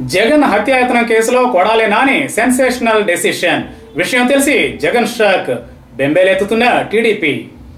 జగన్ హత్యాయత్నం కేసులో Kodali Nani sensational decision విషయం తెలిసి జగన్ షాక్ బెంబేలెత్తుతున్న టీడీపీ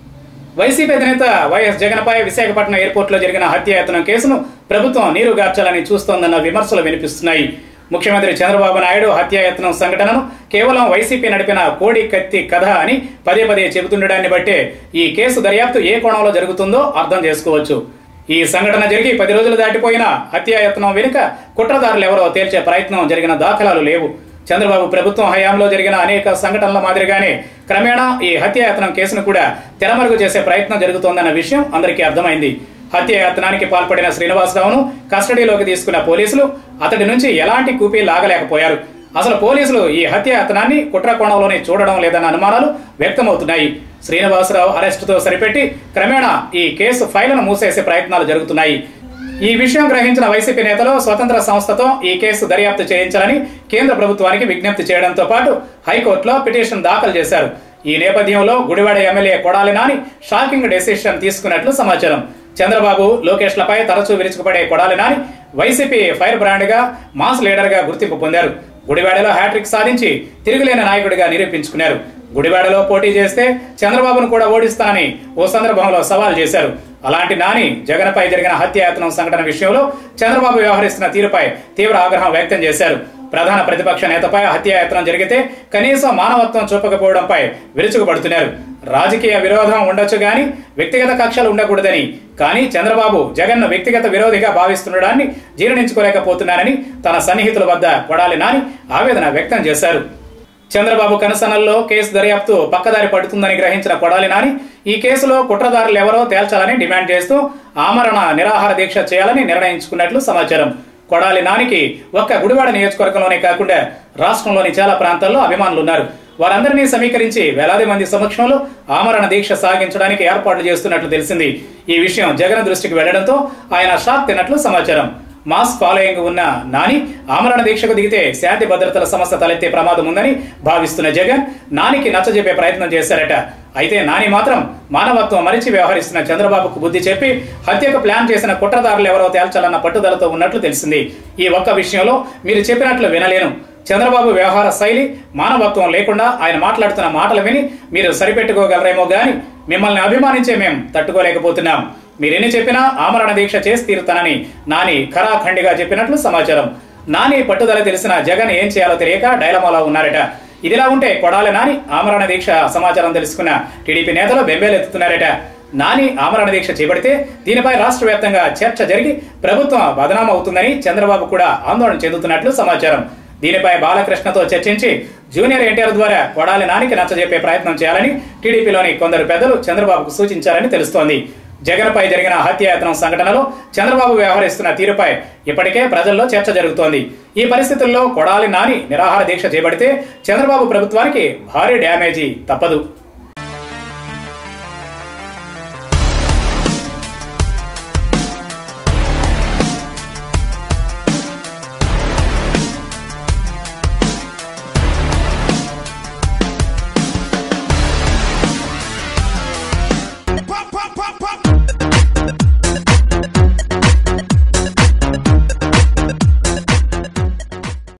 వైసీపీ అధినేత వైఎస్ జగన్పై విశాఖపట్నం ఎయిర్పోర్ట్లో జరిగిన హత్యాయత్నం కేసును ప్రభుత్వం నీరుగార్చాలని చూస్తోందన్న విమర్శలు వినిపిస్తున్నాయి ముఖ్యమంత్రి చంద్రబాబు నాయుడు హత్యాయత్నం సంఘటనను కేవలం వైసీపీ నడిపిన కోడి కత్తి కథ అని పదే పదే చెబుతుండడాన్ని బట్టే ఈ కేసు దర్యాప్తు ఏ కోణంలో జరుగుతుందో అర్థం చేసుకోవచ్చు ఈ సంఘటన జరిగి పది రోజులు దాటిపోయినా హత్యాయత్నం వెనుక కుట్రదారులు ఎవరో తేల్చే ప్రయత్నం జరిగిన దాఖలాలు లేవు చంద్రబాబు ప్రభుత్వం హయాంలో జరిగిన అనేక సంఘటనల మాదిరిగానే క్రమేణా ఈ హత్యాయత్నం కేసును కూడా తెరమరుగు చేసే ప్రయత్నం జరుగుతోందన్న విషయం అందరికీ అర్థమైంది హత్యాయత్నానికి పాల్పడిన శ్రీనివాసరావును కస్టడీలోకి తీసుకున్న పోలీసులు అతడి నుంచి ఎలాంటి కూపీ లాగలేకపోయారు అసలు పోలీసులు ఈ హత్యాయత్నాన్ని కుట్ర కోణంలోనే చూడడం లేదన్న అనుమానాలు వ్యక్తమవుతున్నాయి శ్రీనివాసరావు అరెస్టుతో సరిపెట్టి క్రమేణా ఈ కేసు ఫైళ్లను మూసేసే ప్రయత్నాలు జరుగుతున్నాయి ఈ విషయం గ్రహించిన వైసీపీ నేతలు స్వతంత్ర సంస్థతో ఈ కేసు దర్యాప్తు చేయించాలని కేంద్ర ప్రభుత్వానికి విజ్ఞప్తి చేయడంతో పాటు హైకోర్టులో పిటిషన్ దాఖలు చేశారు ఈ నేపథ్యంలో Gudivada MLA Kodali Nani shocking decision తీసుకున్నట్లు సమాచారం చంద్రబాబు లోకేష్లపై తరచూ విరుచుకుపడే Kodali Nani YCP fire brand గా మాస్ లీడర్ గా గుర్తింపు పొందారు గుడివాడలో హ్యాట్రిక్ సాధించి తిరుగులేని నాయకుడిగా నిరూపించుకున్నారు గుడివాడలో పోటీ చేస్తే చంద్రబాబును కూడా ఓడిస్తానని ఓ సందర్భంలో సవాల్ చేశారు అలాంటి నాని జగన్పై జరిగిన హత్యాయత్నం సంఘటన విషయంలో చంద్రబాబు వ్యవహరిస్తున్న తీరుపై తీవ్ర ఆగ్రహం వ్యక్తం చేశారు ప్రధాన ప్రతిపక్ష నేతపై హత్యాయత్నం జరిగితే కనీసం మానవత్వం చూపకపోవడంపై విరుచుకుపడుతున్నారు రాజకీయ విరోధం ఉండొచ్చు గాని వ్యక్తిగత కక్షలు ఉండకూడదని కానీ చంద్రబాబు జగన్ను వ్యక్తిగత విరోధిగా భావిస్తుండడాన్ని జీర్ణించుకోలేకపోతున్నారని తన సన్నిహితుల వద్ద కొడాలి నాని ఆవేదన వ్యక్తం చేశారు చంద్రబాబు కనసనల్లో కేసు దర్యాప్తు పక్కదారి పడుతుందని గ్రహించిన కొడాలి నాని ఈ కేసులో కుట్రదారులు ఎవరో తేల్చాలని డిమాండ్ చేస్తూ ఆమరణ నిరాహార దీక్ష చేయాలని నిర్ణయించుకున్నట్లు సమాచారం కొడాలి నానికి ఒక్క గుడివాడ నియోజకవర్గంలోనే కాకుండా రాష్ట్రంలోని చాలా ప్రాంతాల్లో అభిమానులు ఉన్నారు వారందరినీ సమీకరించి వేలాది మంది సమక్షంలో ఆమరణ దీక్ష సాగించడానికి ఏర్పాట్లు చేస్తున్నట్లు తెలిసింది ఈ విషయం జగన్ దృష్టికి వెళ్లడంతో ఆయన షాక్ తిన్నట్లు సమాచారం మాస్ ఫాలోయింగ్ ఉన్న నాని ఆమరణ దీక్షకు దిగితే శాంతి భద్రతల సమస్య తలెత్తే ప్రమాదం ఉందని భావిస్తున్న జగన్ నానికి నచ్చజెప్పే ప్రయత్నం చేశారట అయితే నాని మాత్రం మానవత్వం మరిచి వ్యవహరిస్తున్న చంద్రబాబుకు బుద్ధి చెప్పి హత్యకు ప్లాన్ చేసిన కుట్రదారులు ఎవరో తేల్చాలన్న పట్టుదలతో ఉన్నట్లు తెలిసింది ఈ ఒక్క విషయంలో మీరు చెప్పినట్లు వినలేను చంద్రబాబు వ్యవహార శైలి మానవత్వం లేకుండా ఆయన మాట్లాడుతున్న మాటలు విని మీరు సరిపెట్టుకోగలరేమో గాని మిమ్మల్ని అభిమానించే మేం తట్టుకోలేకపోతున్నాం మీరెన్ని చెప్పినా ఆమరణ దీక్ష చేసి తీరుతానని నాని ఖరాఖండిగా చెప్పినట్లు సమాచారం నాని పట్టుదల తెలిసిన జగన్ ఏం చేయాలో తెలియక డైలమాలో ఉన్నారట ఇదిలా ఉంటే కొడాలి నాని ఆమరణ దీక్ష సమాచారం తెలుసుకున్న టీడీపీ నేతలు బెంబేలెత్తుతున్నారట నాని ఆమరణ దీక్ష చేపడితే దీనిపై రాష్ట్ర వ్యాప్తంగా చర్చ జరిగి ప్రభుత్వం బదనాం అవుతుందని చంద్రబాబు కూడా ఆందోళన చెందుతున్నట్లు సమాచారం దీనిపై బాలకృష్ణతో చర్చించి జూనియర్ ఎన్టీఆర్ ద్వారా కొడాలి నానికి నచ్చజెప్పే ప్రయత్నం చేయాలని టీడీపీలోని కొందరు పెద్దలు చంద్రబాబుకు సూచించారని తెలుస్తోంది జగన్పై జరిగిన హత్యాయత్నం సంఘటనలో చంద్రబాబు వ్యవహరిస్తున్న తీరుపై ఇప్పటికే ప్రజల్లో చర్చ జరుగుతోంది ఈ పరిస్థితుల్లో కొడాలి నాని నిరాహార దీక్ష చేపడితే చంద్రబాబు ప్రభుత్వానికి భారీ డ్యామేజీ తప్పదు